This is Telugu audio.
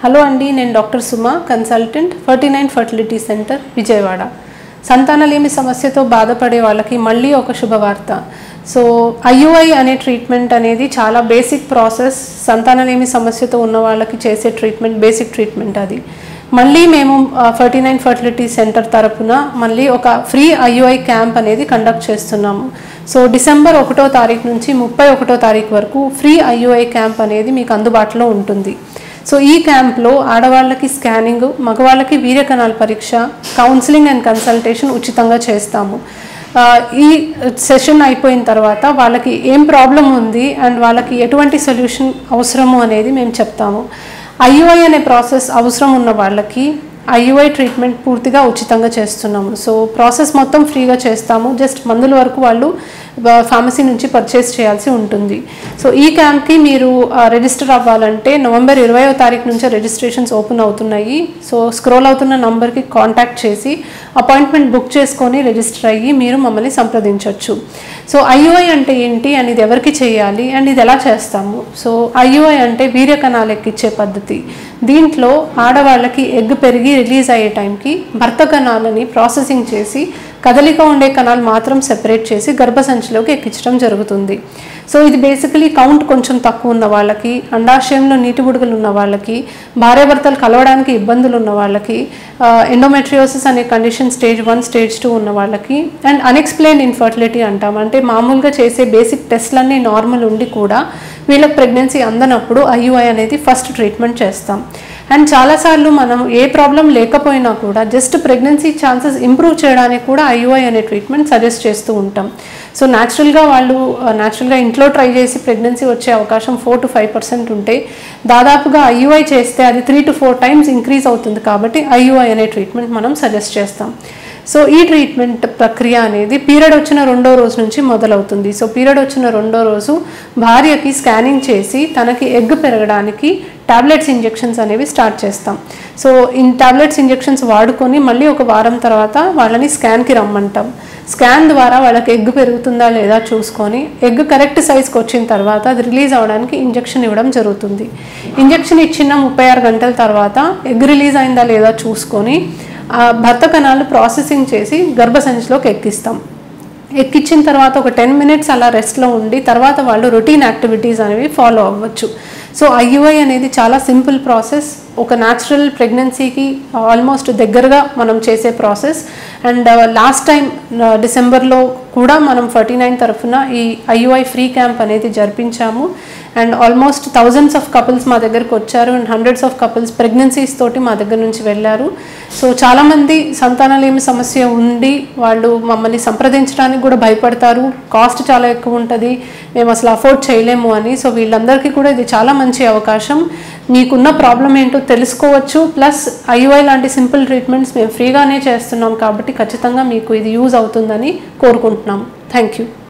హలో అండి నేను doctor Suma consultant Ferty nine fertility centre Vijayawada సంతానలేమి సమస్యతో బాధపడే వాళ్ళకి మళ్ళీ ఒక శుభవార్త సో ఐయుఐ అనే ట్రీట్మెంట్ అనేది చాలా బేసిక్ ప్రాసెస్ సంతానలేమి సమస్యతో ఉన్న వాళ్ళకి చేసే ట్రీట్మెంట్ బేసిక్ ట్రీట్మెంట్ అది మళ్ళీ మేము ఫర్టీ నైన్ ఫర్టిలిటీ సెంటర్ తరపున మళ్ళీ ఒక ఫ్రీ ఐయుఐ క్యాంప్ అనేది కండక్ట్ చేస్తున్నాము సో డిసెంబర్ ఒకటో తారీఖు నుంచి ముప్పై ఒకటో తారీఖు వరకు ఫ్రీ ఐయుఐ క్యాంప్ అనేది మీకు అందుబాటులో ఉంటుంది సో ఈ క్యాంప్లో ఆడవాళ్ళకి స్కానింగ్ మగవాళ్ళకి వీర్యకణాల పరీక్ష కౌన్సిలింగ్ అండ్ కన్సల్టేషన్ ఉచితంగా చేస్తాము ఆ, ఈ సెషన్ అయిపోయిన తర్వాత వాళ్ళకి ఏం ప్రాబ్లం ఉంది అండ్ వాళ్ళకి ఎటువంటి సొల్యూషన్ అవసరము అనేది మేము చెప్తాము ఐయుఐ అనే ప్రాసెస్ అవసరం ఉన్న వాళ్ళకి ఐయుఐ ట్రీట్మెంట్ పూర్తిగా ఉచితంగా చేస్తున్నాము సో ప్రాసెస్ మొత్తం ఫ్రీగా చేస్తాము జస్ట్ మందుల వరకు వాళ్ళు ఫార్మసీ నుంచి పర్చేస్ చేయాల్సి ఉంటుంది సో ఈ క్యాంప్కి మీరు రిజిస్టర్ అవ్వాలంటే నవంబర్ ఇరవయో తారీఖు నుంచే రిజిస్ట్రేషన్స్ ఓపెన్ అవుతున్నాయి సో స్క్రోల్ అవుతున్న నంబర్కి కాంటాక్ట్ చేసి అపాయింట్మెంట్ బుక్ చేసుకొని రిజిస్టర్ అయ్యి మీరు మమ్మల్ని సంప్రదించవచ్చు సో ఐయుఐ అంటే ఏంటి అండ్ ఇది ఎవరికి చేయాలి అండ్ ఇది ఎలా చేస్తాము సో ఐయుఐ అంటే వీర్య కణాలు ఎక్కిచ్చే పద్ధతి దీంట్లో ఆడవాళ్ళకి ఎగ్ పెరిగి రిలీజ్ అయ్యే టైంకి భర్త కణాలని ప్రాసెసింగ్ చేసి కదలిక ఉండే కణాలు మాత్రం సెపరేట్ చేసి గర్భసంచిలోకి ఎక్కించడం జరుగుతుంది సో ఇది బేసికలీ కౌంట్ కొంచెం తక్కువ ఉన్న వాళ్ళకి అండాశయంలో నీటి బుడగలు ఉన్న వాళ్ళకి భార్యాభర్తలు కలవడానికి ఇబ్బందులు ఉన్న వాళ్ళకి ఎండోమెట్రియోసిస్ అనే condition stage one stage two ఉన్న వాళ్ళకి అండ్ అన్ఎక్స్ప్లెయిన్ ఇన్ఫర్టిలిటీ అంటాం అంటే మామూలుగా చేసే బేసిక్ టెస్ట్లన్నీ నార్మల్ ఉండి కూడా వీళ్ళకి ప్రెగ్నెన్సీ అందనప్పుడు ఐయుఐ అనేది ఫస్ట్ ట్రీట్మెంట్ చేస్తాం అండ్ చాలాసార్లు మనం ఏ ప్రాబ్లం లేకపోయినా కూడా జస్ట్ ప్రెగ్నెన్సీ ఛాన్సెస్ ఇంప్రూవ్ చేయడానికి కూడా ఐయుఐ అనే ట్రీట్మెంట్ సజెస్ట్ చేస్తూ ఉంటాం సో న్యాచురల్గా వాళ్ళు న్యాచురల్గా ఇంట్లో ట్రై చేసి ప్రెగ్నెన్సీ వచ్చే అవకాశం ఫోర్ టు ఫైవ్ పర్సెంట్ ఉంటే దాదాపుగా ఐయుఐ చేస్తే అది three to four times increase అవుతుంది కాబట్టి ఐయుఐ అనే ట్రీట్మెంట్ మనం సజెస్ట్ చేస్తాం సో ఈ ట్రీట్మెంట్ ప్రక్రియ అనేది పీరియడ్ వచ్చిన రెండో రోజు నుంచి మొదలవుతుంది సో పీరియడ్ వచ్చిన రెండో రోజు భార్యకి స్కానింగ్ చేసి తనకి ఎగ్ పెరగడానికి టాబ్లెట్స్ ఇంజెక్షన్స్ అనేవి స్టార్ట్ చేస్తాం సో ఇన్ టాబ్లెట్స్ ఇంజెక్షన్స్ వాడుకొని మళ్ళీ ఒక వారం తర్వాత వాళ్ళని స్కాన్కి రమ్మంటాం స్కాన్ ద్వారా వాళ్ళకి ఎగ్ పెరుగుతుందా లేదా చూసుకొని ఎగ్ కరెక్ట్ సైజ్కి వచ్చిన తర్వాత అది రిలీజ్ అవ్వడానికి ఇంజెక్షన్ ఇవ్వడం జరుగుతుంది ఇంజెక్షన్ ఇచ్చిన ముప్పై ఆరు గంటల తర్వాత ఎగ్ రిలీజ్ అయిందా లేదా చూసుకొని ఆ భర్త కణాలు ప్రాసెసింగ్ చేసి గర్భసంచిలోకి ఎక్కిస్తాం ఎక్కించిన తర్వాత ఒక టెన్ మినిట్స్ అలా రెస్ట్లో ఉండి తర్వాత వాళ్ళు రొటీన్ యాక్టివిటీస్ అనేవి ఫాలో అవ్వచ్చు సో ఐయుఐ అనేది చాలా సింపుల్ ప్రాసెస్ ఒక న్యాచురల్ ప్రెగ్నెన్సీకి ఆల్మోస్ట్ దగ్గరగా మనం చేసే ప్రాసెస్ అండ్ లాస్ట్ టైం డిసెంబర్లో కూడా మనం ఫార్టీ నైన్ తరఫున ఈ ఐయుఐ ఫ్రీ క్యాంప్ అనేది జరిపించాము and almost thousands of couples మా దగ్గరకు వచ్చారు and hundreds of couples pregnancies తోటి మా దగ్గర నుంచి వెళ్ళారు సో చాలామంది సంతానలేమి సమస్య ఉండి వాళ్ళు మమ్మల్ని సంప్రదించడానికి కూడా భయపడతారు కాస్ట్ చాలా ఎక్కువ ఉంటుంది మేము అసలు అఫోర్డ్ చేయలేము అని సో వీళ్ళందరికీ కూడా ఇది చాలా మంచి అవకాశం మీకున్న ప్రాబ్లం ఏంటో తెలుసుకోవచ్చు ప్లస్ ఐయుఐ లాంటి సింపుల్ ట్రీట్మెంట్స్ మేము ఫ్రీగానే చేస్తున్నాం కాబట్టి ఖచ్చితంగా మీకు ఇది యూజ్ అవుతుందని కోరుకుంటున్నాం థ్యాంక్ యూ